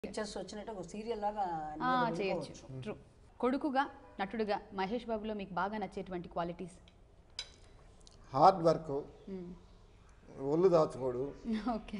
Pictures వచ్చినట్టు ఒక serial లాగా ఆ, చేయొచ్చు ట్రూ కొడుకుగా నటుడుగా మహేష్ బాబులో మీకు బాగా నచ్చేటువంటి క్వాలిటీస్ హార్డ్ వర్క్ ఒళ్ళు దాచుకోడు ఓకే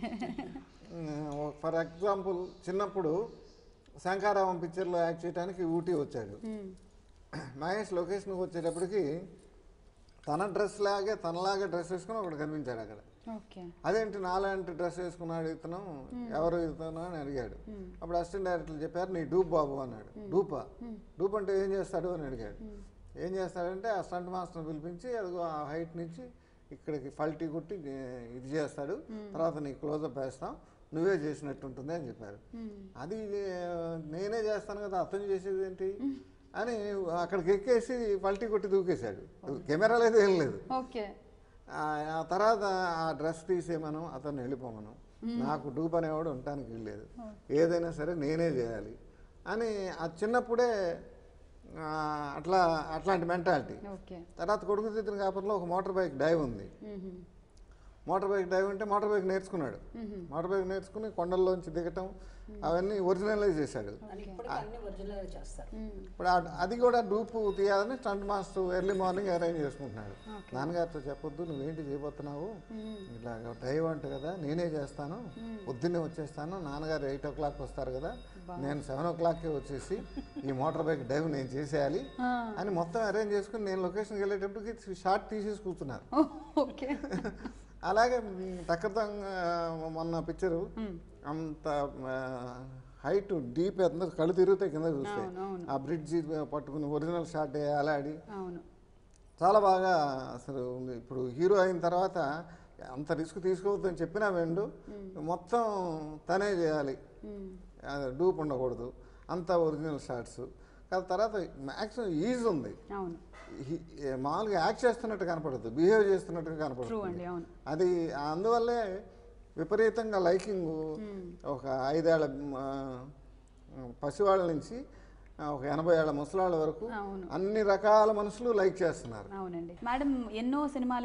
ఫర్ ఎగ్జాంపుల్ చిన్నప్పుడు శంకారావం పిక్చర్లో యాక్ట్ చేయడానికి ఊటీ వచ్చాడు మహేష్ లొకేషన్కి వచ్చేటప్పటికి తన డ్రెస్ లాగే తనలాగే డ్రెస్ వేసుకుని ఒకడు కనిపించాడు అక్కడ ఓకే అదేంటి నాలాంటి డ్రెస్ వేసుకున్నాడు ఇతను ఎవరు ఇతను అని అడిగాడు అప్పుడు అసిస్టెంట్ డైరెక్టర్ చెప్పారు నీ డూప్ బాబు అన్నాడు డూపా డూప్ అంటే ఏం చేస్తాడు అని అడిగాడు ఏం చేస్తాడంటే ఆ స్టంట్ మాస్టర్ని పిలిపించి అదిగో ఆ హైట్ నుంచి ఇక్కడికి ఫల్టీ కొట్టి ఏ, ఇది చేస్తాడు తర్వాత నీ క్లోజప్ వేస్తాం నువ్వే చేసినట్టు ఉంటుంది అని చెప్పారు అది ఏ, నేనే చేస్తాను కదా అతను చేసేది ఏంటి అని అక్కడికి ఎక్కేసి పల్టీ కొట్టి దూకేశాడు కెమెరా లేదు ఏం లేదు ఓకే ఆ ఆ తర్వాత ఆ డ్రెస్ తీసేయమను అతను వెళ్ళిపోమను నాకు డూప్ అనేవాడు ఉండటానికి వీల్లేదు ఏదైనా సరే నేనే చేయాలి అని ఆ చిన్నప్పుడే ఆ, అట్లా అట్లాంటి మెంటాలిటీ ఓకే తర్వాత కొడుకు తిట్టిన కాపురంలో ఒక మోటార్ బైక్ డైవ్ ఉంది మోటార్ బైక్ డైవ్ అంటే మోటార్ బైక్ నేర్చుకున్నాడు మోటార్ బైక్ నేర్చుకుని కొండల్లోంచి దిగటం అవన్నీ ఒరిజినలైజ్ చేశాడు అని ఇప్పటికీ అన్ని ఒరిజినల్ చేస్తారు ఇప్పుడు ఆ- అది కూడా డూపు తీయాలని stunt master early morning arrange చేసుకుంటున్నాడు నాన్నగారితో చెప్పొద్దు నువ్వేంటి చేయబోతున్నావు ఇట్లా డ్రైవ్ అంట కదా నేనే చేస్తాను పొద్దున్నే వచ్చేస్తాను నాన్నగారు ఎయిట్ ఓ క్లాక్ వస్తారు కదా నేను సెవెన్ ఓ క్లాక్కే వచ్చేసి ఈ మోటార్ బైక్ డ్రైవ్ నేను చేసేయాలి అని మొత్తం అరేంజ్ చేసుకుని నేను లొకేషన్కి వెళ్ళేటప్పటికి షార్ట్ తీసేసి కూర్చున్నారు ఓకే అలాగే టక్కతం మొన్న పిక్చరు అంత హైట్ డీప్ ఎంత కళ్ళు తిరుగుతాయి కింద చూస్తే అవును, అవును. ఆ బ్రిడ్జి పట్టుకుని ఒరిజినల్ షాట్ వేయాలాడి అవును చాలా బాగా అసలు ఉంది ఇప్పుడు హీరో అయిన తర్వాత అంత రిస్క్ తీసుకోవద్దని చెప్పినా వెండు మొత్తం తనే చేయాలి అది డూప్ ఉండకూడదు అంత ఒరిజినల్ షాట్స్ కాదు తర్వాత మ్యాక్సిమం ఈజ్ ఉంది అవును హి- మామూలుగా యాక్ట్ చేస్తున్నట్టు కనపడదు బిహేవ్ చేస్తున్నట్టుగా ట్రూ కనపడుతుంది అండి అవును అది అందువల్లే విపరీతంగా లైకింగ్ ఒక ఐదేళ్ల ఆ, పసివాళ్ళ నుంచి ఆ, ఒక ఎనభై ఏళ్ళ ముసలాళ్ళ వరకు అవును అన్ని రకాల మనుషులు లైక్ చేస్తున్నారు అవునండి మేడం ఎన్నో సినిమాలు